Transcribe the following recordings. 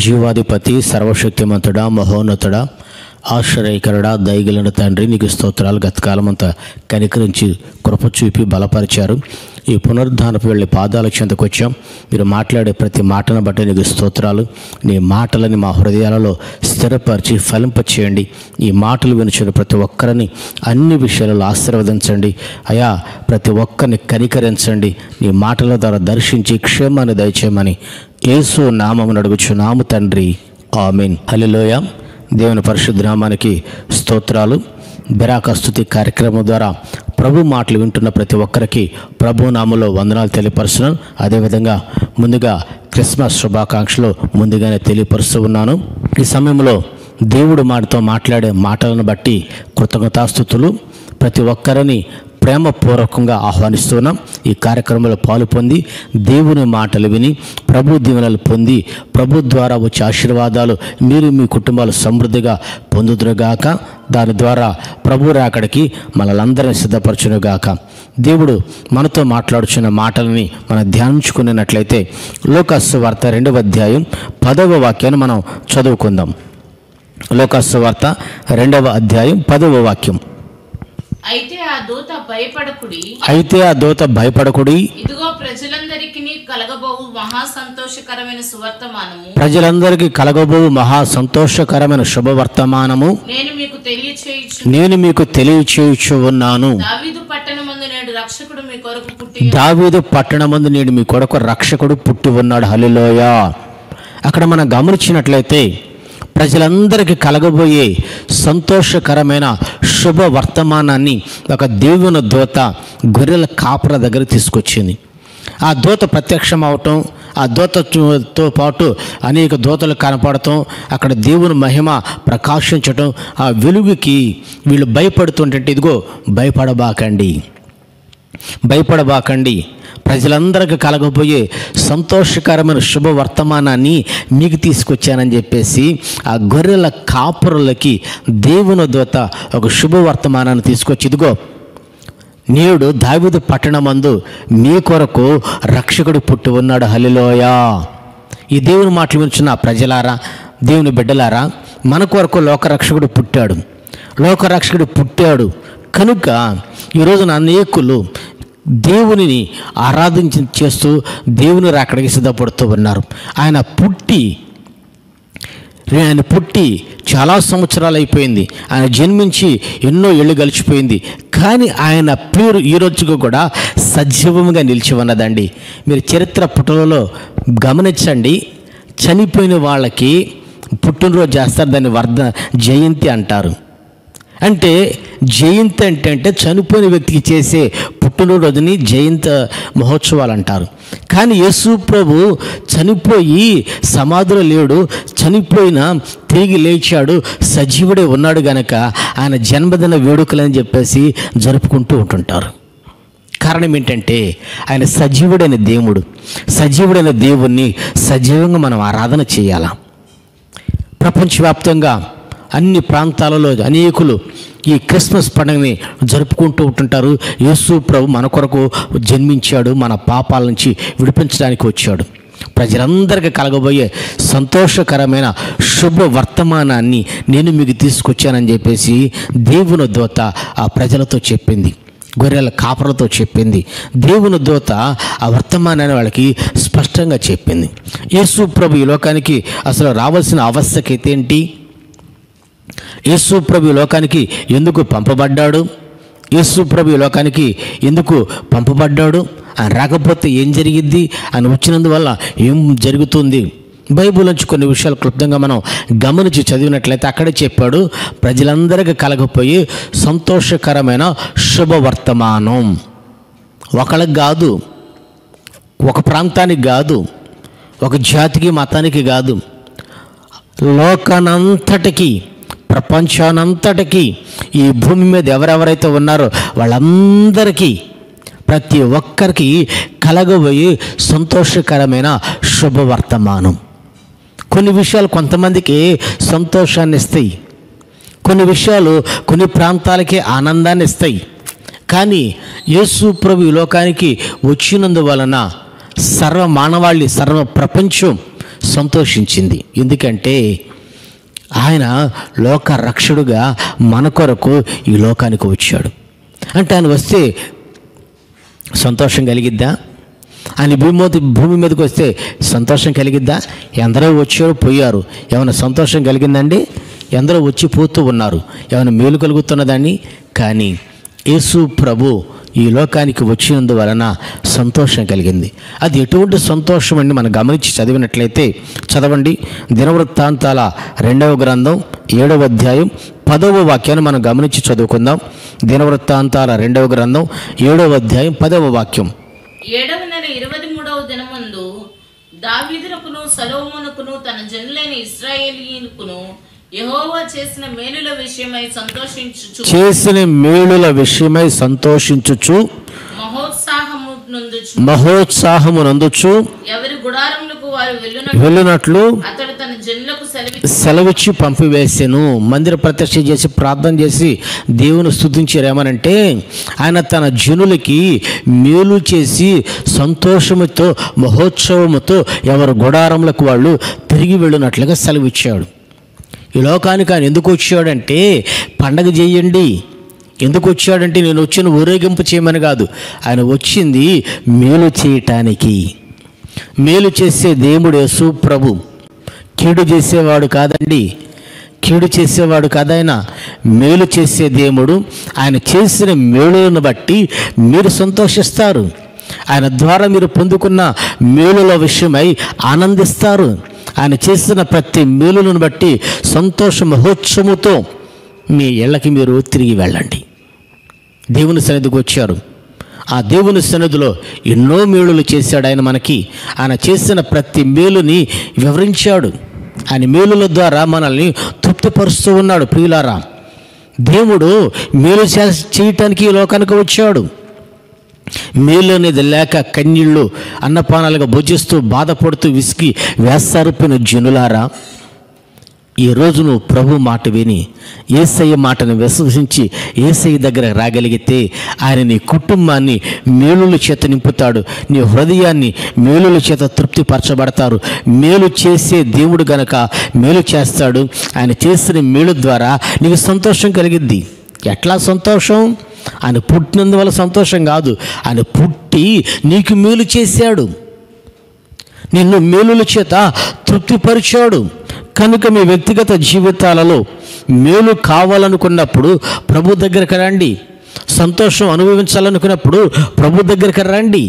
జీవాధిపతి సర్వశక్తిమంతుడా మహోన్నతుడా ఆశ్రయకరుడా దయగలిన తండ్రి నీకు స్తోత్రాలు గతకాలమంతా కనికరించి కృప చూపి బలపరిచారు ఈ పునరుద్ధానపు వెళ్ళి పాదాల చెంతకు వచ్చాం మీరు మాట్లాడే ప్రతి మాటను బట్టి నీకు స్తోత్రాలు నీ మాటలని మా హృదయాలలో స్థిరపరిచి ఫలింపచేయండి ఈ మాటలు వినుచున్న ప్రతి ఒక్కరిని అన్ని విషయాలలో ఆశీర్వదించండి అయా ప్రతి ఒక్కరిని కనికరించండి నీ మాటల ద్వారా దర్శించి క్షేమాన్ని దయచేయమని యేసు నామమును అడుగుచున్నాము తండ్రి ఆమెన్ హలిలోయ దేవుని పరిశుద్ధ నామానికి స్తోత్రాలు బిరాకస్తుతి కార్యక్రమం ద్వారా ప్రభు మాటలు వింటున్న ప్రతి ఒక్కరికి ప్రభు నామంలో వందనాలు తెలియపరుస్తున్నాను అదేవిధంగా ముందుగా క్రిస్మస్ శుభాకాంక్షలు ముందుగానే తెలియపరుస్తూ ఉన్నాను ఈ సమయంలో దేవుడు మాటతో మాట్లాడే మాటలను బట్టి కృతజ్ఞతాస్థుతులు ప్రతి ఒక్కరిని ప్రేమపూర్వకంగా ఆహ్వానిస్తున్నాం ఈ కార్యక్రమంలో పాలు పొంది దేవుని మాటలు విని ప్రభు దీవెనలు పొంది ప్రభు ద్వారా వచ్చే ఆశీర్వాదాలు మీరు మీ కుటుంబాలు సమృద్ధిగా పొందుదురుగాక దాని ద్వారా ప్రభు రాకడికి మనలందరినీ సిద్ధపరచునుగాక దేవుడు మనతో మాట్లాడుచున్న మాటలని మనం ధ్యానించుకున్నట్లయితే లోకస్సు వార్త రెండవ అధ్యాయం పదవ వాక్యాన్ని మనం చదువుకుందాం లోకస్సు వార్త రెండవ అధ్యాయం పదవ వాక్యం అయితే ఆ దూత భయపడకుడి అయితే ఆ దూత భయపడకుడి ఇదిగో ప్రజలందరికీ కలగబోవు మహా సంతోషకరమైన సువర్తమానము ప్రజలందరికీ కలగబో మహా సంతోషకరమైన శుభవర్తమానము నేను మీకు తెలియచేయచ్చు నేను మీకు తెలియచేయుచు ఉన్నాను దావీదు పట్టణమందు నేడు రక్షకుడు మీ కొరకు పుట్టి దావీదు పట్టణమందు నేడు మీ కొరకు రక్షకుడు పుట్టి ఉన్నాడు హలిలోయ అక్కడ మనం గమనించినట్లయితే ప్రజలందరికీ కలగబోయే సంతోషకరమైన శుభ వర్తమానాన్ని ఒక దేవుని దూత గొర్రెల కాపర దగ్గర తీసుకొచ్చింది ఆ దూత ప్రత్యక్షం అవటం ఆ దూతతో పాటు అనేక దూతలు కనపడటం అక్కడ దేవుని మహిమ ప్రకాశించటం ఆ వెలుగుకి వీళ్ళు భయపడుతుంటే ఇదిగో భయపడబాకండి భయపడబాకండి ప్రజలందరికీ కలగబోయే సంతోషకరమైన శుభ వర్తమానాన్ని మీకు తీసుకొచ్చానని చెప్పేసి ఆ గొర్రెల కాపురులకి దేవుని దూత ఒక శుభ వర్తమానాన్ని తీసుకొచ్చి ఇదిగో నేడు దావిదు పట్టణమందు మీ కొరకు రక్షకుడు పుట్టి ఉన్నాడు హలిలోయా ఈ దేవుని మాటలు వింటున్న ప్రజలారా దేవుని బిడ్డలారా మన కొరకు లోకరక్షకుడు పుట్టాడు లోకరక్షకుడు పుట్టాడు కనుక ఈరోజున అనేకులు దేవునిని ఆరాధించి చేస్తూ దేవుని రాకడికి సిద్ధపడుతూ ఉన్నారు ఆయన పుట్టి ఆయన పుట్టి చాలా సంవత్సరాలు అయిపోయింది ఆయన జన్మించి ఎన్నో ఏళ్ళు గడిచిపోయింది కానీ ఆయన పేరు ఈ రోజుకు కూడా సజీవంగా నిలిచి ఉన్నదండి మీరు చరిత్ర పుటలలో గమనించండి చనిపోయిన వాళ్ళకి పుట్టినరోజు చేస్తారు దాన్ని వర్ధ జయంతి అంటారు అంటే జయంతి అంటే అంటే చనిపోయిన వ్యక్తికి చేసే పుట్టినరోజుని జయంత మహోత్సవాలు అంటారు కానీ యేసు ప్రభు చనిపోయి సమాధిలో లేడు చనిపోయిన తిరిగి లేచాడు సజీవుడే ఉన్నాడు గనక ఆయన జన్మదిన వేడుకలని చెప్పేసి జరుపుకుంటూ ఉంటుంటారు కారణం ఏంటంటే ఆయన సజీవుడైన దేవుడు సజీవుడైన దేవుణ్ణి సజీవంగా మనం ఆరాధన చేయాలా ప్రపంచవ్యాప్తంగా అన్ని ప్రాంతాలలో అనేకులు ఈ క్రిస్మస్ పండుగని జరుపుకుంటూ ఉంటుంటారు యేసు ప్రభు మన కొరకు జన్మించాడు మన పాపాల నుంచి విడిపించడానికి వచ్చాడు ప్రజలందరికీ కలగబోయే సంతోషకరమైన శుభ వర్తమానాన్ని నేను మీకు తీసుకొచ్చానని చెప్పేసి దేవుని దోత ఆ ప్రజలతో చెప్పింది గొర్రెల కాపరలతో చెప్పింది దేవుని దూత ఆ వర్తమానాన్ని వాళ్ళకి స్పష్టంగా చెప్పింది యేసు ప్రభు ఈ లోకానికి అసలు రావాల్సిన ఆవశ్యకత ఏంటి యేసు ప్రభు ఈ లోకానికి ఎందుకు పంపబడ్డాడు యేసు ప్రభు ఈ లోకానికి ఎందుకు పంపబడ్డాడు ఆయన రాకపోతే ఏం జరిగిద్ది ఆయన వచ్చినందువల్ల ఏం జరుగుతుంది బైబిల్ నుంచి కొన్ని విషయాలు క్లుప్తంగా మనం గమనించి చదివినట్లయితే అక్కడే చెప్పాడు ప్రజలందరికీ కలగపోయి సంతోషకరమైన శుభవర్తమానం ఒకళ్ళకి కాదు ఒక ప్రాంతానికి కాదు ఒక జాతికి మతానికి కాదు లోకానంతటికి ప్రపంచానంతటికి ఈ భూమి మీద ఎవరెవరైతే ఉన్నారో వాళ్ళందరికీ ప్రతి ఒక్కరికి కలగబోయే సంతోషకరమైన శుభవర్తమానం కొన్ని విషయాలు కొంతమందికి సంతోషాన్ని ఇస్తాయి కొన్ని విషయాలు కొన్ని ప్రాంతాలకి ఆనందాన్ని ఇస్తాయి కానీ యేసు ప్రభు ఈ లోకానికి వచ్చినందువలన సర్వ మానవాళి సర్వ ప్రపంచం సంతోషించింది ఎందుకంటే ఆయన లోక రక్షుడుగా మన కొరకు ఈ లోకానికి వచ్చాడు అంటే ఆయన వస్తే సంతోషం కలిగిద్దా ఆయన భూమి మీద భూమి మీదకి వస్తే సంతోషం కలిగిద్దా ఎందరో వచ్చారు పోయారు ఏమైనా సంతోషం కలిగిందండి ఎందరో వచ్చి పోతూ ఉన్నారు ఏమైనా మేలు కలుగుతున్నదాన్ని కానీ యేసు ప్రభు ఈ లోకానికి వచ్చినందువలన సంతోషం కలిగింది అది ఎటువంటి సంతోషం అండి మనం గమనించి చదివినట్లయితే చదవండి దినవృత్తాంతాల రెండవ గ్రంథం ఏడవ అధ్యాయం పదవ వాక్యాన్ని మనం గమనించి చదువుకుందాం దినవృత్తాంతాల రెండవ గ్రంథం ఏడవ అధ్యాయం పదవ వాక్యం ఏడవ నెల ఇరవై మూడవ దినమందు దావీదునకును సలోమునకును తన జనులైన ఇస్రాయేలీయునకును యెహోవా చేసిన మేలుల విషయమై సంతోషించుచు చేసిన మేలుల విషయమై సంతోషించుచు మహోత్సాహము నందుచు మహోత్సాహము నందుచు ఎవరి గుడారములకు వారు వెళ్ళున వెళ్ళినట్లు అతడు తన జనులకు సెలవి సెలవిచ్చి పంపివేసాను మందిర ప్రత్యక్ష చేసి ప్రార్థన చేసి దేవుని స్తుతించారేమనంటే ఆయన తన జనులకి మేలు చేసి సంతోషముతో మహోత్సవముతో ఎవరి గుడారములకు వాళ్ళు తిరిగి వెళ్ళినట్లుగా సెలవిచ్చాడు ఈ లోకానికి ఆయన ఎందుకు వచ్చాడంటే పండగ చేయండి ఎందుకు వచ్చాడంటే నేను వచ్చిన ఊరేగింపు చేయమని కాదు ఆయన వచ్చింది మేలు చేయటానికి మేలు చేసే దేవుడు యేసు ప్రభు కీడు చేసేవాడు కాదండి కీడు చేసేవాడు కాదాయన మేలు చేసే దేవుడు ఆయన చేసిన మేలులను బట్టి మీరు సంతోషిస్తారు ఆయన ద్వారా మీరు పొందుకున్న మేలుల విషయమై ఆనందిస్తారు ఆయన చేసిన ప్రతి మేలులను బట్టి సంతోష మహోత్సవముతో మీ ఇళ్ళకి మీరు తిరిగి వెళ్ళండి దేవుని సన్నిధికి వచ్చారు ఆ దేవుని సన్నిధిలో ఎన్నో మేలులు చేశాడు ఆయన మనకి ఆయన చేసిన ప్రతి మేలుని వివరించాడు ఆయన మేలుల ద్వారా మనల్ని తృప్తిపరుస్తూ ఉన్నాడు ప్రియులారా దేవుడు మేలు చే- చేయటానికి ఈ లోకానికి వచ్చాడు మేలు అనేది లేక కన్నీళ్ళు అన్నపానాలుగా భుజిస్తూ బాధపడుతూ విసిగి వేస్తారుపిన జనులారా ఈ రోజు నువ్వు ప్రభు మాట విని ఏసయ్య మాటను విశ్వసించి ఏసయ్య దగ్గర రాగలిగితే ఆయన నీ కుటుంబాన్ని మేలుల చేత నింపుతాడు నీ హృదయాన్ని మేలుల చేత తృప్తిపరచబడతారు మేలు చేసే దేవుడు గనక మేలు చేస్తాడు ఆయన చేసిన మేలు ద్వారా నీకు సంతోషం కలిగిద్ది ఎట్లా సంతోషం ఆయన పుట్టినందువల్ల సంతోషం కాదు ఆయన పుట్టి నీకు మేలు చేశాడు నిన్ను మేలుల చేత తృప్తిపరిచాడు కనుక మీ వ్యక్తిగత జీవితాలలో మేలు కావాలనుకున్నప్పుడు ప్రభు దగ్గరికి రండి సంతోషం అనుభవించాలనుకున్నప్పుడు ప్రభు దగ్గరికి రండి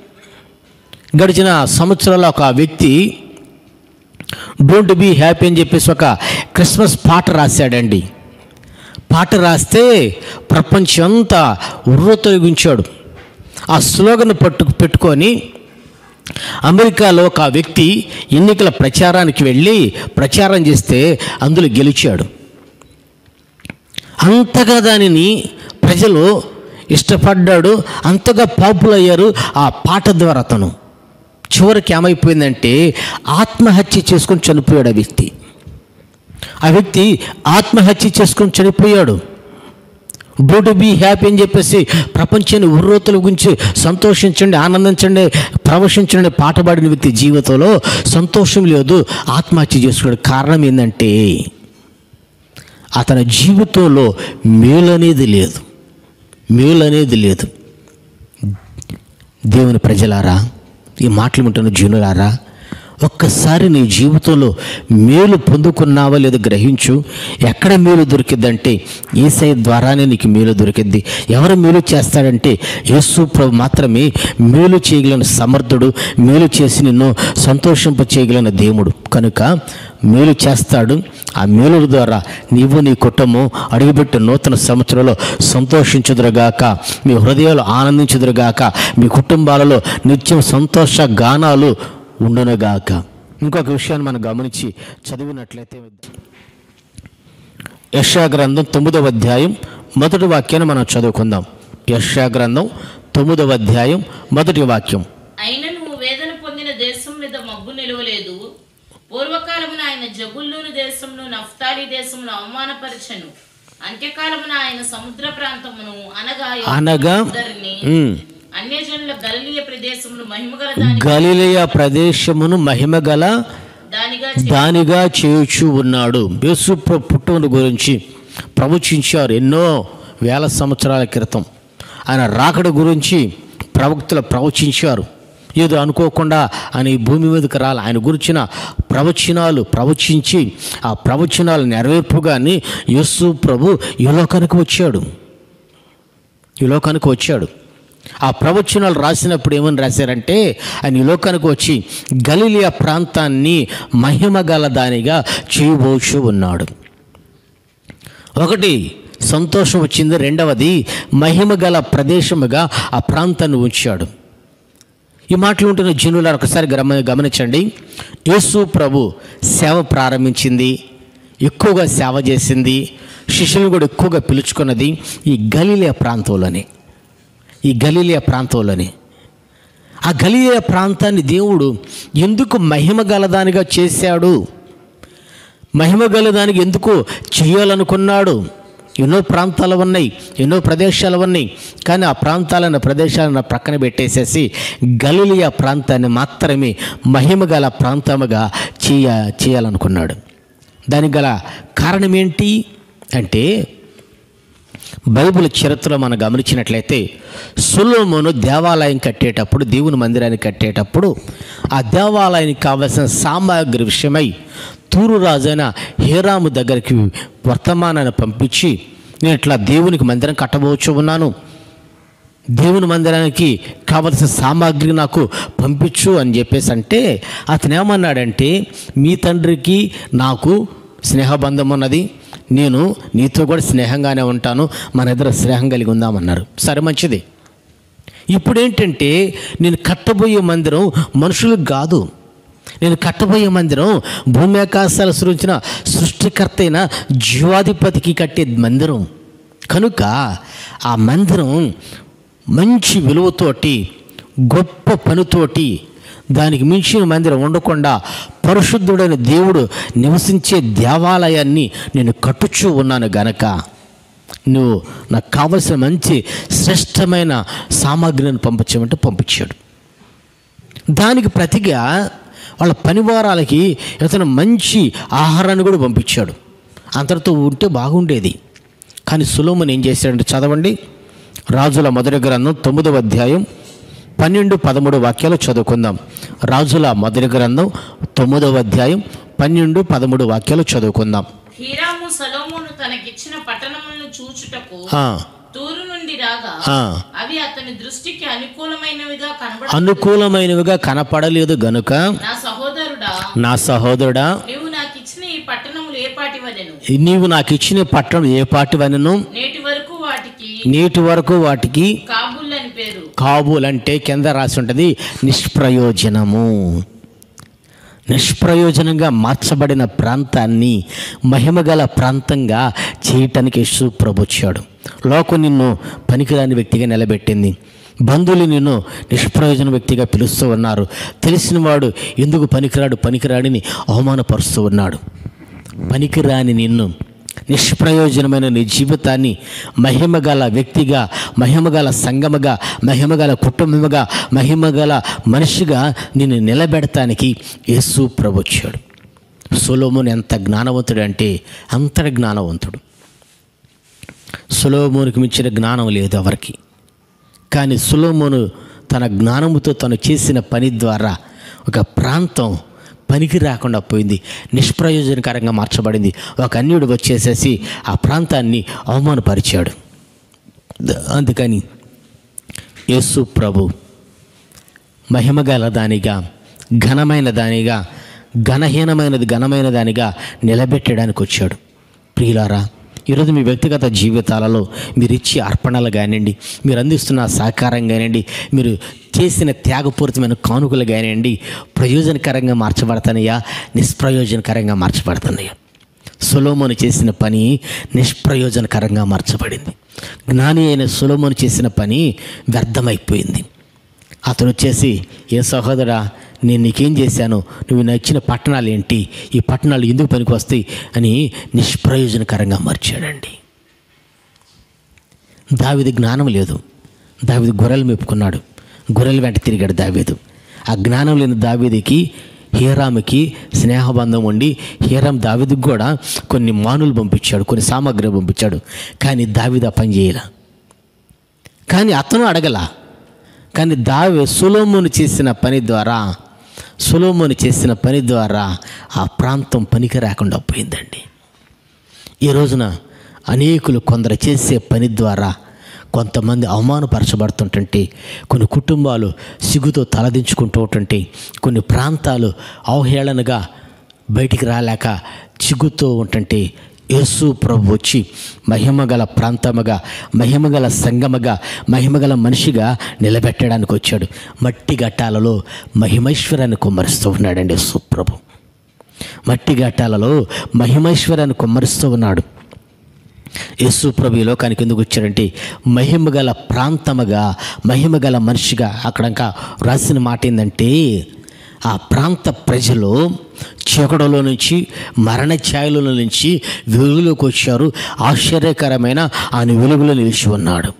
గడిచిన సంవత్సరాల ఒక వ్యక్తి డోంట్ బీ హ్యాపీ అని చెప్పేసి ఒక క్రిస్మస్ పాట రాశాడండి పాట రాస్తే ప్రపంచం అంతా ఉర్రతొలగించాడు ఆ స్లోగన్ పట్టు పెట్టుకొని అమెరికాలో ఒక వ్యక్తి ఎన్నికల ప్రచారానికి వెళ్ళి ప్రచారం చేస్తే అందులో గెలిచాడు అంతగా దానిని ప్రజలు ఇష్టపడ్డాడు అంతగా పాపులర్ అయ్యారు ఆ పాట ద్వారా అతను చివరికి ఏమైపోయిందంటే ఆత్మహత్య చేసుకొని చనిపోయాడు ఆ వ్యక్తి ఆ వ్యక్తి ఆత్మహత్య చేసుకొని చనిపోయాడు డో టు బీ హ్యాపీ అని చెప్పేసి ప్రపంచాన్ని ఉర్రోతుల గురించి సంతోషించండి ఆనందించండి ప్రవశించండి పాట పాడిన వ్యక్తి జీవితంలో సంతోషం లేదు ఆత్మహత్య చేసుకున్నాడు కారణం ఏంటంటే అతని జీవితంలో మేలు అనేది లేదు మేలు అనేది లేదు దేవుని ప్రజలారా ఈ మాటలు వింటున్న జనులారా ఒక్కసారి నీ జీవితంలో మేలు పొందుకున్నావా లేదో గ్రహించు ఎక్కడ మేలు దొరికిద్దంటే ఏసై ద్వారానే నీకు మేలు దొరికిద్ది ఎవరు మేలు చేస్తాడంటే యేసు ప్రభు మాత్రమే మేలు చేయగలిగిన సమర్థుడు మేలు చేసి నిన్ను సంతోషింప చేయగలిగిన దేవుడు కనుక మేలు చేస్తాడు ఆ మేలుల ద్వారా నీవు నీ కుటుంబం అడుగుపెట్టే నూతన సంవత్సరంలో సంతోషించుదురుగాక మీ హృదయాలు ఆనందించుదురుగాక మీ కుటుంబాలలో నిత్యం సంతోష గానాలు ఉండునుగాక ఇంకొక విషయాన్ని మనం గమనించి చదివినట్లయితే యశా గ్రంథం తొమ్మిదవ అధ్యాయం మొదటి వాక్యాన్ని మనం చదువుకుందాం యశా గ్రంథం తొమ్మిదవ అధ్యాయం మొదటి వాక్యం అయినను వేదన పొందిన దేశం మీద మబ్బు నిలవలేదు పూర్వకాలమున ఆయన జబుల్లూరు దేశమును నఫ్తాలి దేశమును అవమానపరచను అంత్యకాలమున ఆయన సముద్ర ప్రాంతమును అనగా అనగా ఇద్దరిని ఉమ్, అన్యజనుల గలీయ ప్రదేశమును మహిమగల దాని గలిలయ ప్రదేశమును మహిమగల దానిగా దానిగా చేయుచు ఉన్నాడు యేసు ప్రభు పుట్టుకను గురించి ప్రవచించారు ఎన్నో వేల సంవత్సరాల క్రితం ఆయన రాకడ గురించి ప్రవక్తలు ప్రవచించారు ఏదో అనుకోకుండా ఆయన ఈ భూమి మీదకి రాలి ఆయన గురించిన ప్రవచనాలు ప్రవచించి ఆ ప్రవచనాలు నెరవేర్పుగానే యేసు ప్రభు ఈ లోకానికి వచ్చాడు ఈ లోకానికి వచ్చాడు ఆ ప్రవచనాలు రాసినప్పుడు ఏమని రాశారంటే ఆయన ఈ లోకానికి వచ్చి గలిలియా ప్రాంతాన్ని మహిమ గల దానిగా చేయబోచు ఉన్నాడు ఒకటి సంతోషం వచ్చింది రెండవది మహిమ గల ప్రదేశముగా ఆ ప్రాంతాన్ని ఉంచాడు ఈ మాటలు ఉంటున్న జనులారు ఒకసారి గమ గమనించండి యేసు ప్రభు సేవ ప్రారంభించింది ఎక్కువగా సేవ చేసింది శిష్యులు కూడా ఎక్కువగా పిలుచుకున్నది ఈ గలీలియా ప్రాంతంలోనే ఈ గలీలియా ప్రాంతంలోనే ఆ గలీలియా ప్రాంతాన్ని దేవుడు ఎందుకు మహిమ గలదానిగా చేశాడు మహిమ గలదానికి ఎందుకు చేయాలనుకున్నాడు ఎన్నో ప్రాంతాలు ఉన్నాయి ఎన్నో ప్రదేశాలు ఉన్నాయి కానీ ఆ ప్రాంతాలను ప్రదేశాలను ప్రక్కన పెట్టేసేసి గలీలియా ప్రాంతాన్ని మాత్రమే మహిమ గల ప్రాంతముగా చేయ చేయాలనుకున్నాడు దానికి గల కారణం ఏంటి అంటే బైబిల్ చరిత్రలో మనం గమనించినట్లయితే సులోమును దేవాలయం కట్టేటప్పుడు దేవుని మందిరాన్ని కట్టేటప్పుడు ఆ దేవాలయానికి కావలసిన సామాగ్రి విషయమై తూరు రాజైన హేరాము దగ్గరికి వర్తమానాన్ని పంపించి నేను ఇట్లా దేవునికి మందిరం కట్టబోచు ఉన్నాను దేవుని మందిరానికి కావలసిన సామాగ్రి నాకు పంపించు అని చెప్పేసి అంటే అతను ఏమన్నాడంటే మీ తండ్రికి నాకు స్నేహబంధం ఉన్నది నేను నీతో కూడా స్నేహంగానే ఉంటాను మన ఇద్దరు స్నేహం కలిగి ఉందామన్నారు సరే మంచిది ఇప్పుడు ఏంటంటే నేను కట్టబోయే మందిరం మనుషులకు కాదు నేను కట్టబోయే మందిరం భూమి ఆకాశాలు సృష్టించిన సృష్టికర్త అయిన జీవాధిపతికి కట్టే మందిరం కనుక ఆ మందిరం మంచి విలువతోటి గొప్ప పనితోటి దానికి మించిన మందిరం ఉండకుండా పరిశుద్ధుడైన దేవుడు నివసించే దేవాలయాన్ని నేను కట్టుచూ ఉన్నాను గనక నువ్వు నాకు కావలసిన మంచి శ్రేష్టమైన సామాగ్రిని పంపించమంటే పంపించాడు దానికి ప్రతిగా వాళ్ళ పనివారాలకి ఇతను మంచి ఆహారాన్ని కూడా పంపించాడు అంతటితో ఉంటే బాగుండేది కానీ సులోమన్ ఏం చేశాడంటే చదవండి రాజుల మొదటి గ్రంథం తొమ్మిదవ అధ్యాయం పన్నెండు పదమూడు వాక్యాలు చదువుకుందాం రాజుల మొదటి గ్రంథం తొమ్మిదవ అధ్యాయం పన్నెండు పదమూడు వాక్యాలు చదువుకుందాం హీరాము సలోమును తనకిచ్చిన పట్టణములను చూచుటకు ఆ, తూరు నుండి రాగా ఆ. అవి అతని దృష్టికి అనుకూలమైనవిగా కనబడ అనుకూలమైనవిగా కనపడలేదు గనుక నా సహోదరుడా నా సహోదరుడా నీవు నాకు ఇచ్చిన ఈ పట్టణములు ఏ పాటివనెను నీవు నాకు ఇచ్చిన పట్టణం ఏ పాటివనను నేటి వరకు వాటికి నేటి వరకు వాటికి కాబుల్ అని పేరు కాబూల్ అంటే కింద రాసి ఉంటుంది నిష్ప్రయోజనము నిష్ప్రయోజనంగా మార్చబడిన ప్రాంతాన్ని మహిమగల ప్రాంతంగా చేయటానికి యేసు ప్రభు వచ్చాడు లోకం నిన్ను పనికిరాని వ్యక్తిగా నిలబెట్టింది బంధువులు నిన్ను నిష్ప్రయోజన వ్యక్తిగా పిలుస్తూ ఉన్నారు తెలిసినవాడు ఎందుకు పనికిరాడు పనికిరాడిని అవమానపరుస్తూ ఉన్నాడు పనికిరాని నిన్ను నిష్ప్రయోజనమైన నీ జీవితాన్ని మహిమగల వ్యక్తిగా మహిమగల సంగముగా మహిమగల కుటుంబముగా మహిమగల మనిషిగా నిన్ను నిలబెడటానికి యేసు ప్రభు వచ్చాడు సొలోమును ఎంత జ్ఞానవంతుడు అంటే అంతటి జ్ఞానవంతుడు సులోమోనికి మించిన జ్ఞానం లేదు ఎవరికి కానీ సులోమోను తన జ్ఞానముతో తను చేసిన పని ద్వారా ఒక ప్రాంతం పనికి రాకుండా పోయింది నిష్ప్రయోజనకరంగా మార్చబడింది ఒక అన్యుడు వచ్చేసేసి ఆ ప్రాంతాన్ని అవమానపరిచాడు ద- అందుకని యేసు ప్రభు మహిమగల దానిగా ఘనమైన దానిగా ఘనహీనమైనది ఘనమైన దానిగా నిలబెట్టడానికి వచ్చాడు ప్రియులారా ఈరోజు మీ వ్యక్తిగత జీవితాలలో మీరు ఇచ్చే అర్పణలు కానివ్వండి మీరు అందిస్తున్న సహకారం కానివ్వండి మీరు చేసిన త్యాగపూరితమైన కానుకలు కానివ్వండి ప్రయోజనకరంగా మార్చబడతానయ్యా నిష్ప్రయోజనకరంగా మార్చబడుతున్నాయా సులోమోను చేసిన పని నిష్ప్రయోజనకరంగా మార్చబడింది జ్ఞాని అయిన సులోమోను చేసిన పని వ్యర్థమైపోయింది అతను వచ్చేసి ఏ సహోదరా నేను నీకేం చేశాను నువ్వు నాకు ఇచ్చిన పట్టణాలు ఏంటి ఈ పట్టణాలు ఎందుకు పనికి వస్తాయి అని నిష్ప్రయోజనకరంగా మార్చాడండి దావిది జ్ఞానం లేదు దావిది గొర్రెలు మెప్పుకున్నాడు గొర్రెల వెంట తిరిగాడు దావీదు ఆ జ్ఞానం లేని దావీదికి హీరాముకి స్నేహబంధం ఉండి హీరామ్ దావిదికి కూడా కొన్ని మానులు పంపించాడు కొన్ని సామాగ్రి పంపించాడు కానీ దావిద పని చేయలే కానీ అతను అడగల కానీ దావి సులోమును చేసిన పని ద్వారా సులోమును చేసిన పని ద్వారా ఆ ప్రాంతం పనికి రాకుండా పోయిందండి ఈ రోజున అనేకులు కొందరు చేసే పని ద్వారా కొంతమంది అవమానపరచబడుతుంటుంటే కొన్ని కుటుంబాలు సిగ్గుతో తలదించుకుంటూ ఉంటుంటే కొన్ని ప్రాంతాలు అవహేళనగా బయటికి రాలేక సిగ్గుతో ఉంటుంటే యేసు ప్రభు వచ్చి మహిమగల ప్రాంతముగా మహిమగల సంగమగా మహిమగల మనిషిగా నిలబెట్టడానికి వచ్చాడు మట్టి ఘట్టాలలో మహిమైశ్వరాన్ని కుమ్మరిస్తూ ఉన్నాడండి యేసు ప్రభు మట్టి ఘట్టాలలో మహిమైశ్వరాన్ని కుమ్మరిస్తూ ఉన్నాడు యేసు ప్రభు ఈ లోకానికి ఎందుకు వచ్చాడంటే మహిమగల ప్రాంతముగా మహిమగల మనిషిగా అక్కడ ఇంకా రాసిన మాట ఏంటంటే ఆ ప్రాంత ప్రజలు చీకటిలో నుంచి మరణ ఛాయల నుంచి వెలుగులోకి వచ్చారు ఆశ్చర్యకరమైన ఆయన వెలుగులో నిలిచి ఉన్నాడు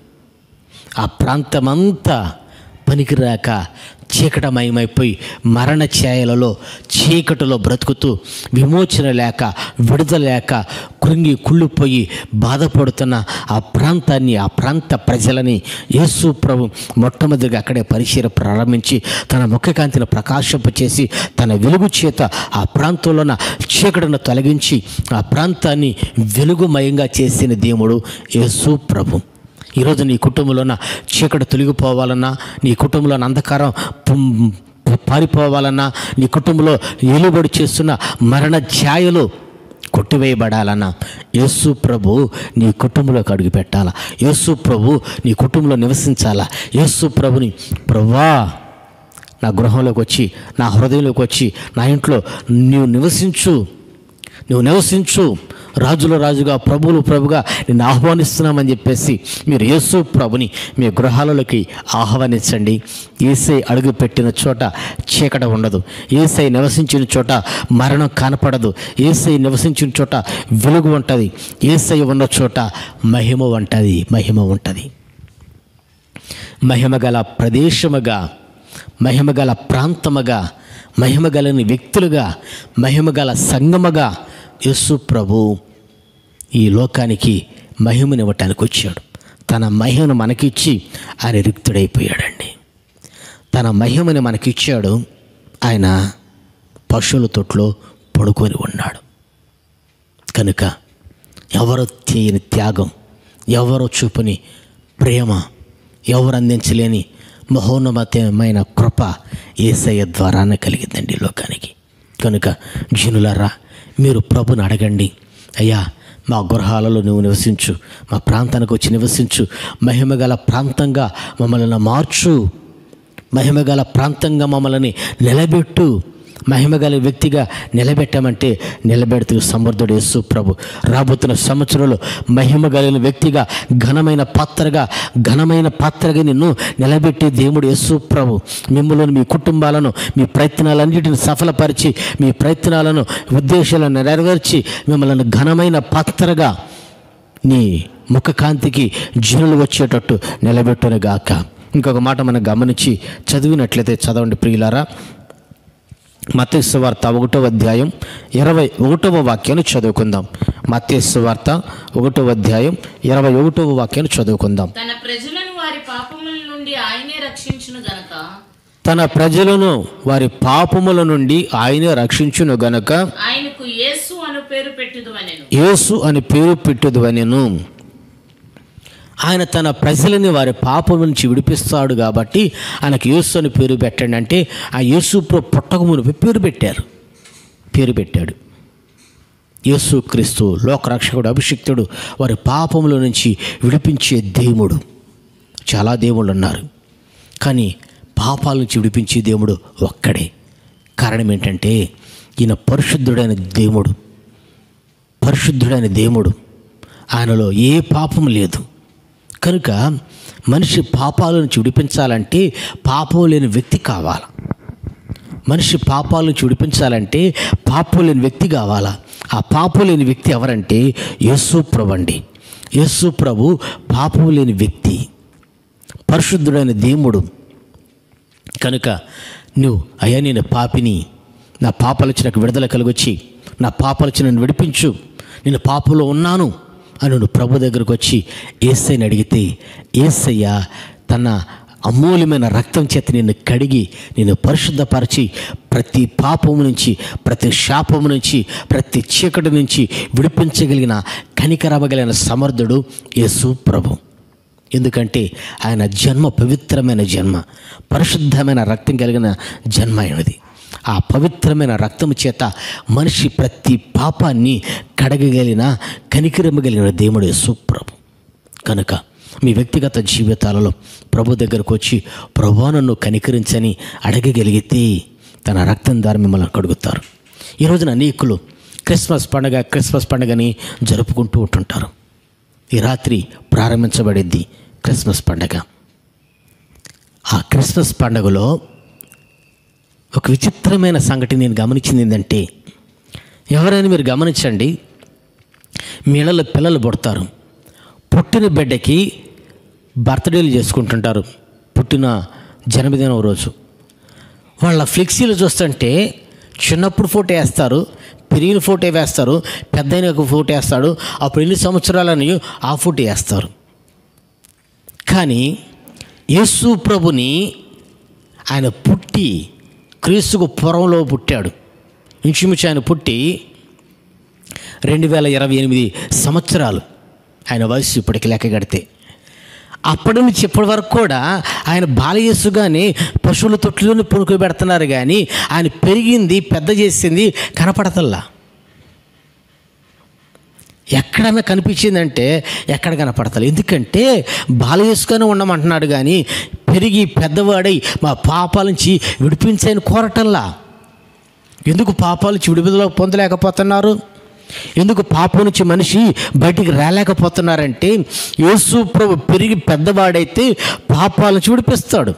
ఆ ప్రాంతమంతా పనికిరాక చీకటమయమైపోయి మరణ ఛాయలలో చీకటిలో బ్రతుకుతూ విమోచన లేక విడుదల లేక కృంగి కుళ్ళిపోయి బాధపడుతున్న ఆ ప్రాంతాన్ని ఆ ప్రాంత ప్రజలని యేసు ప్రభు మొట్టమొదటిగా అక్కడే పరిచయం ప్రారంభించి తన ముఖకాంతిని ప్రకాశింప చేసి తన వెలుగు చేత ఆ ప్రాంతంలో ఉన్న చీకటిని తొలగించి ఆ ప్రాంతాన్ని వెలుగుమయంగా చేసిన దేవుడు యేసు ప్రభు ఈరోజు నీ కుటుంబంలో ఉన్న చీకటి తొలగిపోవాలన్నా నీ కుటుంబంలో ఉన్న అంధకారం పుం- పారిపోవాలన్నా నీ కుటుంబంలో ఏలుబడి చేస్తున్న మరణ ఛాయలు కొట్టివేయబడాలన్నా యేసు ప్రభు నీ కుటుంబంలోకి అడుగు పెట్టాలా యేసు ప్రభు నీ కుటుంబంలో నివసించాలా యేసు ప్రభుని ప్రభువా నా గృహంలోకి వచ్చి నా హృదయంలోకి వచ్చి నా ఇంట్లో నీవు నివసించు నువ్వు నివసించు రాజుల రాజుగా ప్రభువులు ప్రభుగా నేను ఆహ్వానిస్తున్నామని చెప్పేసి మీరు యేసు ప్రభుని మీ గృహాలలోకి ఆహ్వానించండి ఏసై అడుగు పెట్టిన చోట చీకట ఉండదు ఏసై నివసించిన చోట మరణం కనపడదు ఏసై నివసించిన చోట వెలుగు ఉంటుంది ఏసై ఉన్న చోట మహిమ ఉంటుంది మహిమ ఉంటుంది మహిమగల ప్రదేశముగా మహిమగల ప్రాంతముగా మహిమగలని వ్యక్తులుగా మహిమగల సంగముగా యేసు ప్రభు ఈ లోకానికి మహిమనివ్వటానికి వచ్చాడు తన మహిమను మనకిచ్చి ఆయన రిక్తుడైపోయాడండి తన మహిమని మనకిచ్చాడు ఆయన పశువుల తొట్లో పడుకొని ఉన్నాడు కనుక ఎవరు చేయని త్యాగం ఎవరు చూపని ప్రేమ ఎవరు అందించలేని మహోన్నతమైన కృప ఏసయ్య ద్వారానే కలిగిందండి ఈ లోకానికి కనుక జనులరా మీరు ప్రభుని అడగండి అయ్యా మా గృహాలలో నువ్వు నివసించు మా ప్రాంతానికి వచ్చి నివసించు మహిమగల ప్రాంతంగా మమ్మల్ని మార్చు మహిమగల ప్రాంతంగా మమ్మల్ని నిలబెట్టు మహిమగల వ్యక్తిగా నిలబెట్టామంటే నిలబెడుతూ సమర్థుడు యేసు ప్రభు రాబోతున్న సంవత్సరంలో మహిమగలిగిన వ్యక్తిగా ఘనమైన పాత్రగా ఘనమైన పాత్రగా నిన్ను నిలబెట్టే దేవుడు యేసు ప్రభు మిమ్మల్ని మీ కుటుంబాలను మీ ప్రయత్నాలన్నిటిని సఫలపరిచి మీ ప్రయత్నాలను ఉద్దేశాలను నెరవేర్చి మిమ్మల్ని ఘనమైన పాత్రగా నీ ముఖకాంతికి జనులు వచ్చేటట్టు నిలబెట్టునుగాక ఇంకొక మాట మనం గమనించి చదివినట్లయితే చదవండి ప్రియులారా మత్స్సు వార్త ఒకటో అధ్యాయం ఇరవై ఒకటవ వాక్యాన్ని చదువుకుందాం మత్స్సు వార్త ఒకటో అధ్యాయం ఇరవై ఒకటవ వాక్యాన్ని చదువుకుందాం తన ప్రజలను వారి పాపముల నుండి ఆయనే రక్షించును గనక తన ప్రజలను వారి పాపముల నుండి ఆయనే రక్షించును గనక ఆయనకు యేసు అను పేరు పెట్టుదు అనెను యేసు అని పేరు పెట్టుదు అనెను ఆయన తన ప్రజలని వారి పాపం నుంచి విడిపిస్తాడు కాబట్టి ఆయనకు యేసు అని పేరు పెట్టండి అంటే ఆ యేసు ప్రభు పుట్టక మునిపి పేరు పెట్టారు పేరు పెట్టాడు యేసు క్రీస్తు లోకరక్షకుడు అభిషిక్తుడు వారి పాపముల నుంచి విడిపించే దేవుడు చాలా దేవుళ్ళు ఉన్నారు కానీ పాపాల నుంచి విడిపించే దేవుడు ఒక్కడే కారణం ఏంటంటే ఈయన పరిశుద్ధుడైన దేవుడు పరిశుద్ధుడైన దేవుడు ఆయనలో ఏ పాపం లేదు కనుక మనిషి పాపాల నుంచి విడిపించాలంటే పాపం లేని వ్యక్తి కావాలి మనిషి పాపాల నుంచి విడిపించాలంటే పాపం లేని వ్యక్తి కావాలా ఆ పాపం లేని వ్యక్తి ఎవరంటే యేసు ప్రభు అండి యేసు ప్రభు పాపం లేని వ్యక్తి పరిశుద్ధుడైన దేవుడు కనుక నువ్వు అయ్యా నేను పాపిని నా పాపాలొచ్చి నాకు విడుదల కలిగొచ్చి నా పాపాలొచ్చి నన్ను విడిపించు నేను పాపంలో ఉన్నాను అని నువ్వు ప్రభు దగ్గరకు వచ్చి ఏసైని అడిగితే ఏసయ్య తన అమూల్యమైన రక్తం చేత నిన్ను కడిగి నిన్ను పరిశుద్ధపరిచి ప్రతి పాపము నుంచి ప్రతి శాపము నుంచి ప్రతి చీకటి నుంచి విడిపించగలిగిన కనికరమగలిగిన సమర్థుడు యేసు ప్రభు ఎందుకంటే ఆయన జన్మ పవిత్రమైన జన్మ పరిశుద్ధమైన రక్తం కలిగిన జన్మ అయినది ఆ పవిత్రమైన రక్తము చేత మనిషి ప్రతి పాపాన్ని కడగగలిగిన కనికరమగలిగిన దేవుడు సుప్రభు కనుక మీ వ్యక్తిగత జీవితాలలో ప్రభు దగ్గరకు వచ్చి ప్రభు నన్ను కనికరించని అడగగలిగితే తన రక్తం ద్వారా మిమ్మల్ని కడుగుతారు ఈ రోజున అనేకులు క్రిస్మస్ పండగ క్రిస్మస్ పండగని జరుపుకుంటూ ఉంటుంటారు ఈ రాత్రి ప్రారంభించబడింది క్రిస్మస్ పండగ ఆ క్రిస్మస్ పండగలో ఒక విచిత్రమైన సంగతి నేను గమనించింది ఏంటంటే ఎవరైనా మీరు గమనించండి మీ ఇళ్ళలో పిల్లలు పుడతారు పుట్టిన బిడ్డకి బర్త్డేలు చేసుకుంటుంటారు పుట్టిన జన్మదినం రోజు వాళ్ళ ఫ్లెక్సీలు చూస్తుంటే చిన్నప్పుడు ఫోటో వేస్తారు పెరిగిన ఫోటో వేస్తారు పెద్దయిన ఒక ఫోటో వేస్తాడు అప్పుడు ఎన్ని సంవత్సరాలని ఆ ఫోటో వేస్తారు కానీ యేసు ప్రభుని ఆయన పుట్టి క్రీస్తుకు పూర్వంలో పుట్టాడు ఇంచుమించు ఆయన పుట్టి రెండు వేల ఇరవై ఎనిమిది సంవత్సరాలు ఆయన వయసు ఇప్పటికి లెక్క కడితే అప్పటి నుంచి ఇప్పటి వరకు కూడా ఆయన బాలయేసుగానే పశువుల తొట్లోనే పెడుతున్నారు కానీ ఆయన పెరిగింది పెద్ద చేసింది కనపడతల్లా ఎక్కడన్నా కనిపించిందంటే ఎక్కడ కనపడతలే ఎందుకంటే బాలయేసుగానే ఉండమంటున్నాడు కానీ పెరిగి పెద్దవాడై మా పాపాల నుంచి విడిపించని కోరటల్లా ఎందుకు పాపాల నుంచి విడుదల పొందలేకపోతున్నారు ఎందుకు పాపం నుంచి మనిషి బయటికి రాలేకపోతున్నారంటే యేసు ప్రభు పెరిగి పెద్దవాడైతే పాపాల నుంచి విడిపిస్తాడు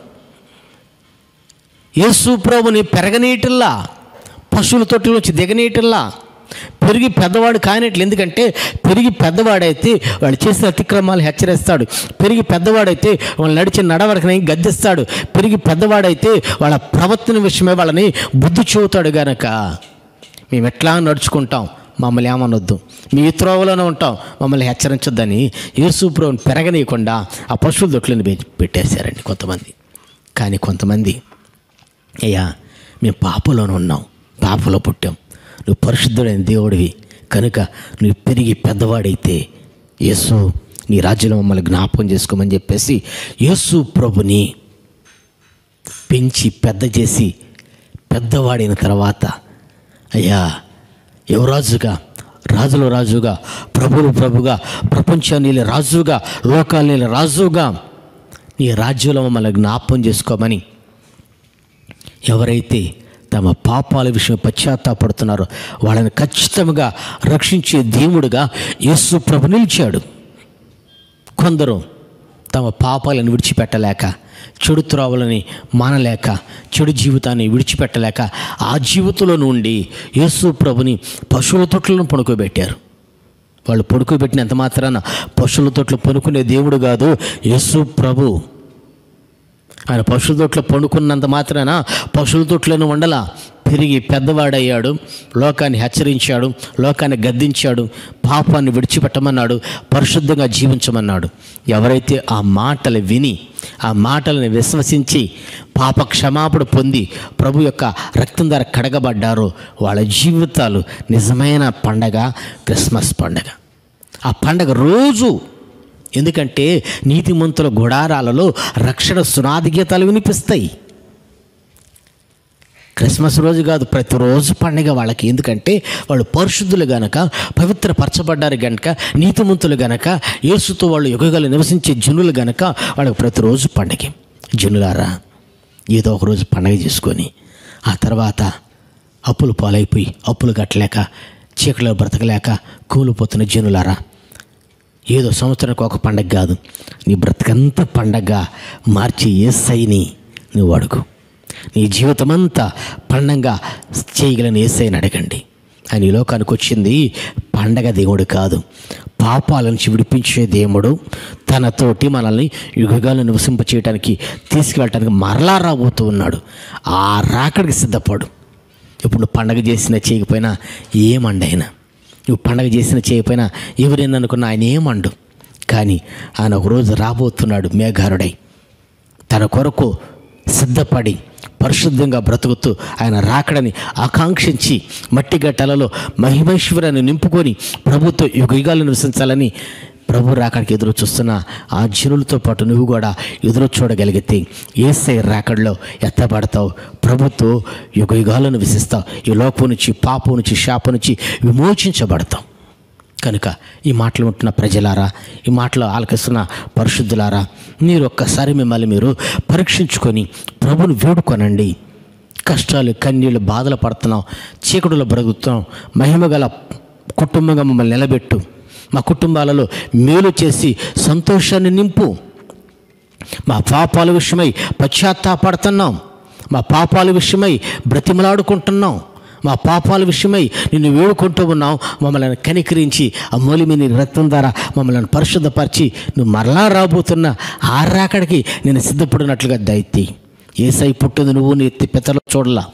యేసు ప్రభుని పెరగనీయటల్లా పశువుల తొట్టి నుంచి దిగనీయటల్లా పెరిగి పెద్దవాడు కానిట్లు ఎందుకంటే పెరిగి పెద్దవాడైతే వాళ్ళు చేసిన అతిక్రమాలు హెచ్చరిస్తాడు పెరిగి పెద్దవాడైతే వాళ్ళు నడిచిన నడవరకని గద్దిస్తాడు పెరిగి పెద్దవాడైతే వాళ్ళ ప్రవర్తన విషయమే వాళ్ళని బుద్ధి చెబుతాడు గనక మేము ఎట్లా నడుచుకుంటాం మమ్మల్ని ఏమనొద్దు మీ త్రోవలోనే ఉంటాం మమ్మల్ని హెచ్చరించొద్దని యేసుప్రభుని పెరగనీయకుండా ఆ పశువుల దొట్లను పెట్టేశారండి కొంతమంది కానీ కొంతమంది అయ్యా మేము పాపలోనే ఉన్నాం పాపలో పుట్టాం నువ్వు పరిశుద్ధుడైన దేవుడివి కనుక నువ్వు పెరిగి పెద్దవాడైతే యేసు నీ రాజ్యంలో మమ్మల్ని జ్ఞాపకం చేసుకోమని చెప్పేసి యేసు ప్రభుని పెంచి పెద్ద చేసి పెద్దవాడిన తర్వాత అయ్యా యువరాజుగా రాజుల రాజుగా ప్రభులు ప్రభుగా ప్రపంచాన్ని రాజుగా లోకాన్ని రాజుగా నీ రాజ్యంలో మమ్మల్ని జ్ఞాపకం చేసుకోమని ఎవరైతే తమ పాపాల విషయం పశ్చాత్తాపడుతున్నారో వాళ్ళని ఖచ్చితంగా రక్షించే దేవుడుగా యేసు ప్రభు నిలిచాడు కొందరు తమ పాపాలను విడిచిపెట్టలేక చెడు త్రోవలని మానలేక చెడు జీవితాన్ని విడిచిపెట్టలేక ఆ జీవితంలో నుండి యేసు ప్రభుని పశువుల తొట్లను పడుకోబెట్టారు వాళ్ళు పడుకోబెట్టినంత మాత్రాన పశువుల తొట్లు పనుకునే దేవుడు కాదు యేసు ప్రభు ఆయన పశువుల తొట్లో పండుకున్నంత మాత్రాన పశువుల తొట్లను వండలా పెరిగి పెద్దవాడయ్యాడు లోకాన్ని హెచ్చరించాడు లోకాన్ని గద్దించాడు పాపాన్ని విడిచిపెట్టమన్నాడు పరిశుద్ధంగా జీవించమన్నాడు ఎవరైతే ఆ మాటలు విని ఆ మాటలను విశ్వసించి పాప క్షమాపణ పొంది ప్రభు యొక్క రక్తం ద్వారా కడగబడ్డారో వాళ్ళ జీవితాలు నిజమైన పండగ క్రిస్మస్ పండగ ఆ పండగ రోజు ఎందుకంటే నీతిమంతుల గుడారాలలో రక్షణ సునాది గీతాలు వినిపిస్తాయి క్రిస్మస్ రోజు కాదు ప్రతిరోజు పండుగ వాళ్ళకి ఎందుకంటే వాళ్ళు పరిశుద్ధులు గనక పవిత్రపరచబడ్డారు గనక నీతిమంతులు గనక యేసుతో వాళ్ళు యుగగాలు నివసించే జనులు గనక వాళ్ళకి ప్రతిరోజు పండగే జనులారా ఏదో ఒక రోజు పండగ చేసుకొని ఆ తర్వాత అప్పులు పాలైపోయి అప్పులు కట్టలేక చీకలో బ్రతకలేక కూలిపోతున్న జనులారా ఏదో సంవత్సరానికి ఒక పండగ కాదు నీ బ్రతకంతా పండగ మార్చి ఏసైని నువ్వు అడుగు నీ జీవితమంతా పండగ చేయగలని ఏసైని అడగండి ఆయన ఈ లోకానికి వచ్చింది పండగ దేవుడు కాదు పాపాల నుంచి విడిపించే దేవుడు తనతోటి మనల్ని యుగగాలను నివసింప చేయడానికి తీసుకువెళ్ళటానికి మరలా రాబోతూ ఉన్నాడు ఆ రాకడికి సిద్ధపడు ఇప్పుడు నువ్వు పండగ చేసినా చేయకపోయినా ఏమండు ఆయన నువ్వు పండగ చేసినా చేయకపోయినా ఎవరైనా అనుకున్నా ఆయన ఏమండు కానీ ఆయన ఒకరోజు రాబోతున్నాడు మేఘారుడై తన కొరకు సిద్ధపడి పరిశుద్ధంగా బ్రతుకుతూ ఆయన రాకడని ఆకాంక్షించి మట్టి గట్టలలో మహిమేశ్వరాన్ని నింపుకొని ప్రభుత్వ యుగాలు నివసించాలని ప్రభు రాకడికి ఎదురు చూస్తున్న ఆ జనులతో పాటు నువ్వు కూడా ఎదురు చూడగలిగితే ఏసై రాకడలో ఎత్తబడతావు ప్రభుత్వ యుగాలను విసిస్తావు ఈ లోపం నుంచి పాపం నుంచి శాపం నుంచి విమోచించబడతావు కనుక ఈ మాటలు ఉంటున్న ప్రజలారా ఈ మాటలు ఆలకిస్తున్న పరిశుద్ధులారా మీరు ఒక్కసారి మిమ్మల్ని మీరు పరీక్షించుకొని ప్రభుని వేడుకొనండి కష్టాలు కన్నీళ్ళు బాధలు పడుతున్నాం చీకటిలో బ్రతుకుతున్నాం మహిమగల కుటుంబంగా మమ్మల్ని నిలబెట్టు మా కుటుంబాలలో మేలు చేసి సంతోషాన్ని నింపు మా పాపాల విషయమై పశ్చాత్తాపడుతున్నాం మా పాపాల విషయమై బ్రతిమలాడుకుంటున్నాం మా పాపాల విషయమై నిన్ను వేడుకుంటూ ఉన్నాం మమ్మల్ని కనికరించి ఆ మూలిమి నీ రక్తం ద్వారా మమ్మల్ని పరిశుద్ధపరిచి నువ్వు మరలా రాబోతున్న ఆ రాకడికి నేను సిద్ధపడినట్లుగా దైత్తి ఏసై పుట్టింది నువ్వు నీ ఎత్తి పెత్తలో చూడలా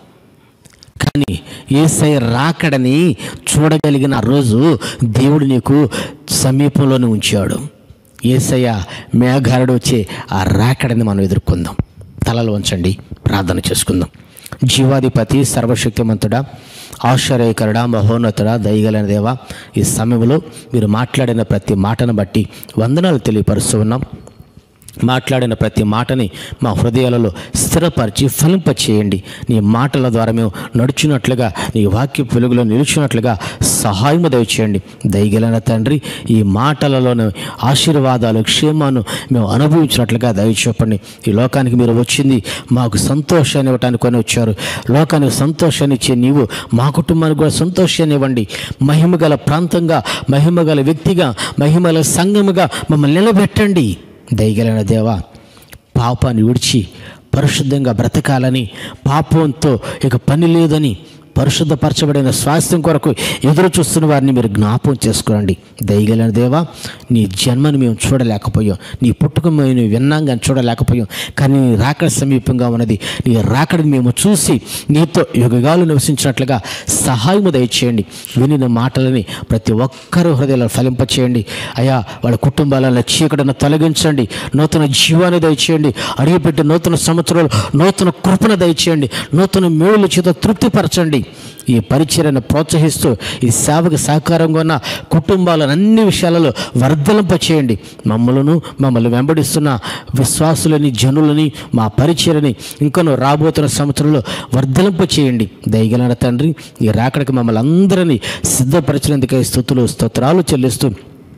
కానీ ఏసై రాకడని చూడగలిగిన ఆ రోజు దేవుడు నీకు సమీపంలోనే ఉంచాడు ఏసయ్య మేఘారుడు వచ్చే ఆ రాకడని మనం ఎదుర్కొందాం తలలు ఉంచండి ప్రార్థన చేసుకుందాం జీవాధిపతి సర్వశక్తిమంతుడా ఆశ్చర్యకరుడా మహోన్నతుడా దయగలిన దేవా ఈ సమయంలో మీరు మాట్లాడిన ప్రతి మాటను బట్టి వందనాలు తెలియపరుస్తూ ఉన్నాం మాట్లాడిన ప్రతి మాటని మా హృదయాలలో స్థిరపరిచి ఫలింపచేయండి నీ మాటల ద్వారా మేము నడుచున్నట్లుగా నీ వాక్య వెలుగులో నిలిచినట్లుగా సహాయము దయచేయండి దయగలిన తండ్రి ఈ మాటలలోని ఆశీర్వాదాలు క్షేమాన్ని మేము అనుభవించినట్లుగా దయచూపండి ఈ లోకానికి మీరు వచ్చింది మాకు సంతోషాన్ని ఇవ్వటానికి కొని వచ్చారు లోకానికి సంతోషాన్ని ఇచ్చే నీవు మా కుటుంబానికి కూడా సంతోషాన్ని ఇవ్వండి మహిమగల ప్రాంతంగా మహిమగల వ్యక్తిగా మహిమగల సంఘముగా మమ్మల్ని నిలబెట్టండి దయగలిన దేవా పాపాన్ని విడిచి పరిశుద్ధంగా బ్రతకాలని పాపంతో ఇక పని లేదని పరిశుద్ధపరచబడిన స్వాస్థ్యం కొరకు ఎదురు చూస్తున్న వారిని మీరు జ్ఞాపం చేసుకోండి దయగలిన దేవా నీ జన్మను మేము చూడలేకపోయాం నీ పుట్టుక మేము విన్నాం కానీ చూడలేకపోయాం కానీ నీ రాకడ సమీపంగా ఉన్నది నీ రాకడని మేము చూసి నీతో యుగగాలు నివసించినట్లుగా సహాయము దయచేయండి వినిన మాటలని ప్రతి ఒక్కరూ హృదయాలను ఫలింపచేయండి అయా వాళ్ళ కుటుంబాలలో చీకటిని తొలగించండి నూతన జీవాన్ని దయచేయండి అడిగిపెట్టి నూతన సంవత్సరాలు నూతన కృపను దయచేయండి నూతన మేలుల చేత తృప్తిపరచండి ఈ పరిచర్యను ప్రోత్సహిస్తూ ఈ సేవకు సహకారంగా ఉన్న కుటుంబాలను అన్ని విషయాలలో వర్ధలింప చేయండి మమ్మలను మమ్మల్ని వెంబడిస్తున్న విశ్వాసులని జనులని మా పరిచర్ని ఇంకనూ రాబోతున్న సంవత్సరంలో వర్ధలింప చేయండి దయగలన తండ్రి ఈ రాకడికి మమ్మల్ని అందరినీ సిద్ధపరిచినందుకై స్థుతులు స్తోత్రాలు చెల్లిస్తూ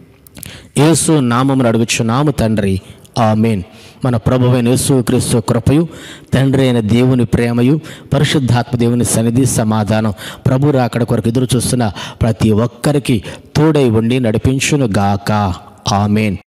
యేసు నామమును అడుగుచున్నాము తండ్రి ఆమెన్ మన ప్రభువైన యేసు క్రీస్తు కృపయు తండ్రి అయిన దేవుని ప్రేమయు పరిశుద్ధాత్మ దేవుని సన్నిధి సమాధానం ప్రభు రాకడ కొరకు ఎదురు చూస్తున్న ప్రతి ఒక్కరికి తోడై ఉండి నడిపించును గాక ఆమెన్